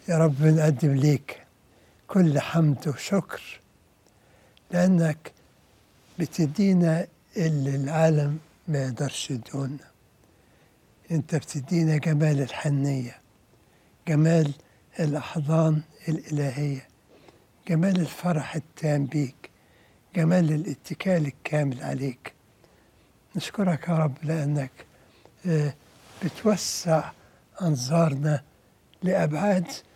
يا رب نقدم ليك كل حمد وشكر لأنك بتدينا اللي العالم ما يقدرش يدونا انت بتدينا جمال الحنية جمال الأحضان الإلهية جمال الفرح التام بيك جمال الاتكال الكامل عليك نشكرك يا رب لأنك آه، بتوسع أنظارنا لأبعاد